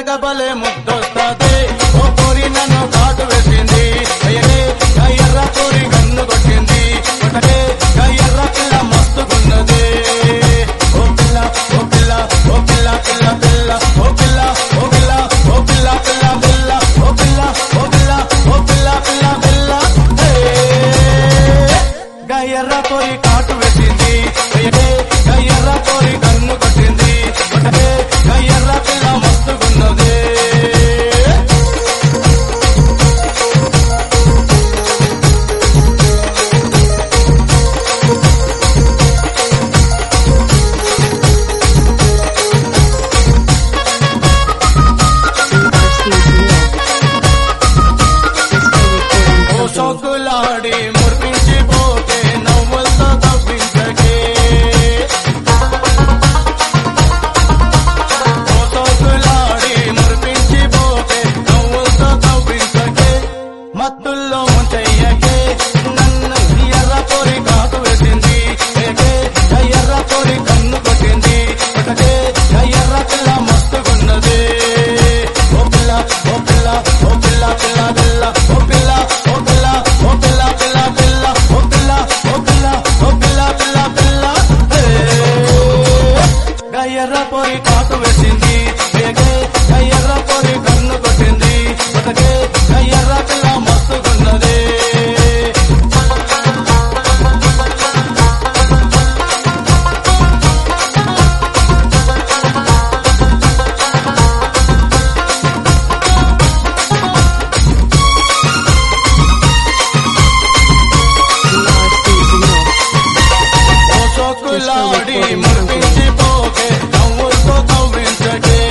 గబలే ముద్దొస్తుంది ఓ కోరి నన్ను కాటు వేసింది అయ్యే ఎర్ర కోరి కన్ను కొట్టింది ఒకటే ఎర్ర పిల్ల మస్తుకున్నది ఓ పిల్ల ఓ పిల్ల ఓ పిల్ల పిల్ల పిల్ల ఓ పిల్ల ఓ పిల్ల ఓ పిల్ల పిల్ల పిల్ల ఓ పిల్ల ఓ పిల్ల ఓ పిల్ల పిల్ల పిల్ల హే. గయ్యర్ర కోరి కాటు వేసింది అయ్యే గయ్యర్ర కోరి కన్ను కొట్టింది ఒకటే గయ్యర్ర పిల్ల మస్తుకున్నది ఓ చౌకులాడి మురిపించి పోతే నవ్వులతో తప్పించకే ఓ చౌకులాడి మురిపించి పోతే నవ్వులతో తప్పించకే మత్తుల్లో ముంచెయ్యకే నన్ను ఎర్ర పొరి కాటు వేసింది ఏకే ఎర్ర పొరి కన్ను కొట్టింది ఒకటే ఎర్ర పిల్ల మస్తుకున్నది ఓ పిల్ల ఓ పిల్ల ఓ పిల్ల పిల్ల పిల్ల ఓ పిల్ల ఓ పిల్ల ఓ పిల్ల పిల్ల పిల్ల ఓ పిల్ల ఓ పిల్ల ఓ పిల్ల పిల్ల పిల్ల హే. గయ్యర్ర పొరి కాటు వేసింది ఏకే గయ్యర్ర పొరి కన్ను కొట్టింది ఒకటే గయ్యర్ర పిల్ల మస్తుకున్నది ఓ చోకులాడి మురిపించి పోకే నవ్వులతో కవ్వించకే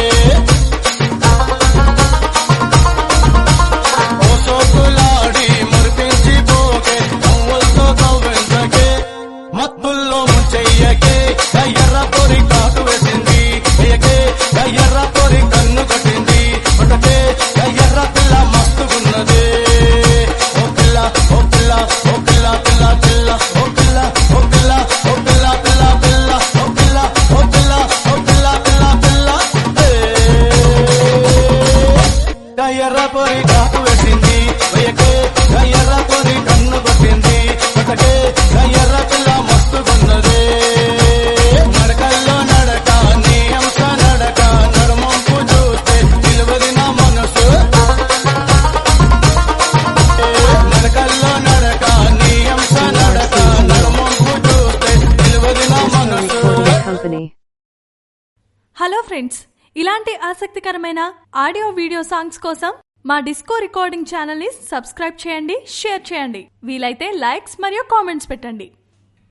ఓ చోకులాడి మురిపించి పోకే నవ్వులతో కవ్వించకే మత్తుల్లో ముంచెయ్యకే ఎర్ర పొరి కాటు వేసింది ఏకే ఎర్ర పొరి కన్ను కొట్టింది ఒకటే ఎర్ర పిల్ల మస్తుకున్నది ఓ పిల్ల ఓ పిల్ల ఓ పిల్ల పిల్ల పిల్ల ఓ పిల్ల ఓ పిల్ల ఓ పిల్ల పిల్ల పిల్ల ఓ పిల్ల ఓ పిల్ల ఓ పిల్ల పిల్ల పిల్ల హే. ఎర్ర పొరి కాటు వేసింది వెయ్యకే ఎర్ర పొరి కన్ను కొట్టింది ఒకటే ఎర్ర పిల్ల మస్తుకున్నది నడకల్లో నడక నీ అంశ నడక నడుమంపు చూస్తే నిలువది నా మనసు నడకల్లో నడక నీ అంశ నడక నడుమంపు చూస్తే నిలువది నా మనసు company. హలో ఫ్రెండ్స్ ఇలాంటి ఆసక్తికరమైన ఆడియో వీడియో సాంగ్స్ కోసం మా డిస్కో రికార్డింగ్ ఛానల్ ని సబ్స్క్రైబ్ చేయండి షేర్ చేయండి వీలైతే లైక్స్ మరియు కామెంట్స్ పెట్టండి